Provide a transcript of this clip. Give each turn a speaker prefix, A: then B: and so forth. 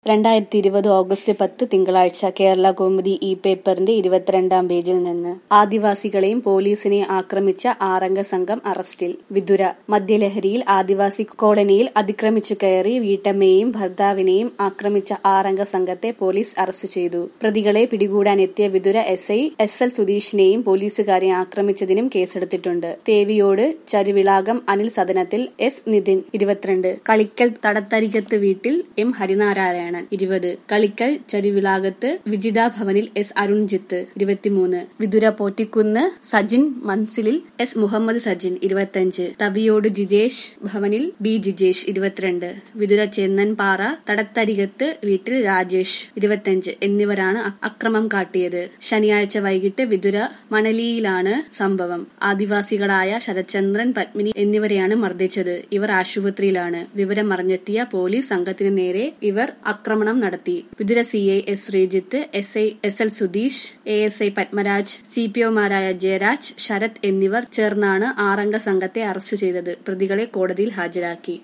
A: രണ്ടായിരത്തി ഇരുപത് ഓഗസ്റ്റ് പത്ത് തിങ്കളാഴ്ച കേരള കൗമുദി ഇ പേപ്പറിന്റെ ഇരുപത്തിരണ്ടാം പേജിൽ നിന്ന് ആദിവാസികളെയും പോലീസിനെയും ആക്രമിച്ച ആറംഗ സംഘം അറസ്റ്റിൽ വിതുര മദ്യലഹരിയിൽ ആദിവാസി കോളനിയിൽ അതിക്രമിച്ചു കയറി വീട്ടമ്മയെയും ഭർത്താവിനെയും ആക്രമിച്ച ആറംഗ സംഘത്തെ പോലീസ് അറസ്റ്റ് ചെയ്തു പ്രതികളെ പിടികൂടാനെത്തിയ Vithura S I S L സുധീഷിനെയും പോലീസുകാരെ ആക്രമിച്ചതിനും കേസെടുത്തിട്ടുണ്ട് തേവിയോട് ചരുവിളാകം അനിൽ സദനത്തിൽ എസ് നിതിൻ ഇരുപത്തിരണ്ട് കളിക്കൽ തടത്തരികത്ത് വീട്ടിൽ എം ഹരിനാരായണൻ ഇരുപത് കളിക്കൽ ചരുവിളാകത്ത് വിജിത ഭവനിൽ എസ് അരുൺജിത്ത് ഇരുപത്തിമൂന്ന് വിതുര പോറ്റിക്കുന്ന് സജിൻ മൻസിലിൽ എസ് മുഹമ്മദ് സജിൻ ഇരുപത്തിയഞ്ച് തവിയോട് ജിതേഷ് ഭവനിൽ ബി ജിജേഷ് ഇരുപത്തിരണ്ട് വിതുര ചെന്നൻപാറ തടത്തരികത്ത് വീട്ടിൽ രാജേഷ് ഇരുപത്തിയഞ്ച് എന്നിവരാണ് അ- അക്രമം കാട്ടിയത് ശനിയാഴ്ച വൈകിട്ട് വിതുര മണലിയിലാണ് സംഭവം ആദിവാസികളായ ശരത്ചന്ദ്രൻ പത്മിനി എന്നിവരെയാണ് മർദ്ദിച്ചത് ഇവർ ആശുപത്രിയിലാണ് വിവരമറിഞ്ഞെത്തിയ പോലീസ് സംഘത്തിന് നേരെ ഇവർ ആക്രമണം നടത്തി Vithura C I S Sreejith S I S L Sudheesh A S I Padmaraj C P ഒമാരായ ജയരാജ് ശരത് എന്നിവർ ചേർന്നാണ് ആറംഗ സംഘത്തെ അറസ്റ്റ് ചെയ്തത് പ്രതികളെ കോടതിയിൽ ഹാജരാക്കി